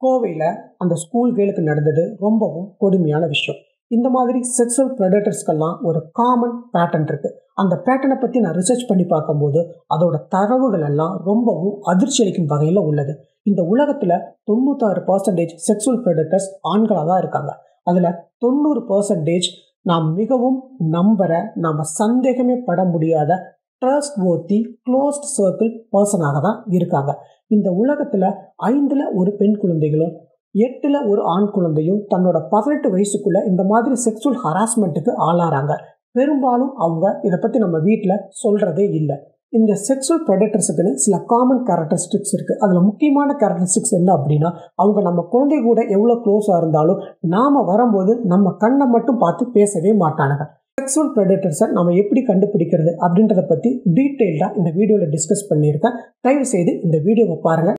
கோவையில் அந்த ஸ்கூல் கேளுக்கு நடந்தது ரொம்பவும் கொடுமையான விஷயம் இந்த மாதிரி செக்ஸுவல் ப்ரெடேட்டர்ஸ்க்கெல்லாம் ஒரு காமன் பேட்டர்ன் இருக்குது அந்த பேட்டர்னை பற்றி நான் ரிசர்ச் பண்ணி பார்க்கும்போது அதோட தரவுகள் எல்லாம் ரொம்பவும் அதிர்ச்சி அளிக்கும் வகையில் உள்ளது இந்த உலகத்தில் தொண்ணூத்தாறு பர்சன்டேஜ் செக்ஸுவல் ப்ரெடேட்டர்ஸ் ஆண்களாக தான் இருக்காங்க அதில் தொண்ணூறு பர்சன்டேஜ் நாம் மிகவும் நம்புகிற நாம் சந்தேகமே பட முடியாத ட்ரஸ்ட் ஓத்தி க்ளோஸ்ட் சர்க்கிள் பர்சனாக தான் இருக்காங்க இந்த உலகத்தில் ஐந்தில் ஒரு பெண் குழந்தைகளும் எட்டில் ஒரு ஆண் குழந்தையும் தன்னோட பதினெட்டு வயசுக்குள்ளே இந்த மாதிரி செக்ஸுவல் ஹராஸ்மெண்ட்டுக்கு ஆளாகிறாங்க பெரும்பாலும் அவங்க இதை பற்றி நம்ம வீட்டில் சொல்கிறதே இல்லை இந்த செக்ஸுவல் ப்ரெடேட்டர்ஸுக்குன்னு சில காமன் கேரக்டரிஸ்டிக்ஸ் இருக்குது அதில் முக்கியமான கேரக்டரிஸ்டிக்ஸ் என்ன அப்படின்னா அவங்க நம்ம குழந்தை கூட எவ்வளோ க்ளோஸாக இருந்தாலும் நாம் வரும்போது நம்ம கண்ணை மட்டும் பார்த்து பேசவே மாட்டானுங்க செக்ஸுவல் ப்ரெடேட்டர்ஸை நம்ம எப்படி கண்டுபிடிக்கிறது அப்படின்றத பற்றி டீட்டெயில்டாக இந்த வீடியோவில் டிஸ்கஸ் பண்ணியிருக்கேன் தயவு செய்து இந்த வீடியோவை பாருங்கள்